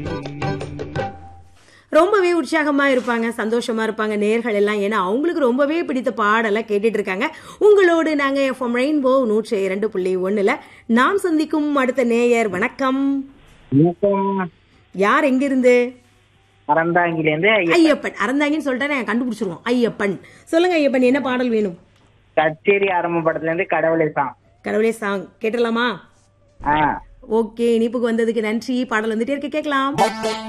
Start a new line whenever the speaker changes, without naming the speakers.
ரொம்பவே உற்சாகமா இருப்பாங்க சந்தோஷமா இருப்பாங்க நேர்கள் எல்லாம் ஏன்னா அவங்களுக்கு ரொம்பவே பிடித்த பாடலை கேட்டுட்டு இருக்காங்க உங்களோடு நாங்க எஃப்எம் ரெயின்போ நூற்றி இரண்டு புள்ளி ஒண்ணுல நாம் சந்திக்கும் அடுத்த நேயர் வணக்கம்
வணக்கம்
யார் எங்கிருந்து
அறந்தாங்கிலேருந்து
ஐயப்பன் அறந்தாங்கன்னு சொல்லிட்டா நான் கண்டுபிடிச்சிருவோம் ஐயப்பன் சொல்லுங்க ஐயப்பன் என்ன பாடல் வேணும்
கச்சேரி ஆரம்ப படத்துல இருந்து கடவுளை தான்
கடவுளே சாங் கேட்டலாமா
ஆ
ஓகே இனிப்புக்கு வந்ததுக்கு நன்றி பாடல் வந்துட்டே இருக்க கேட்கலாம்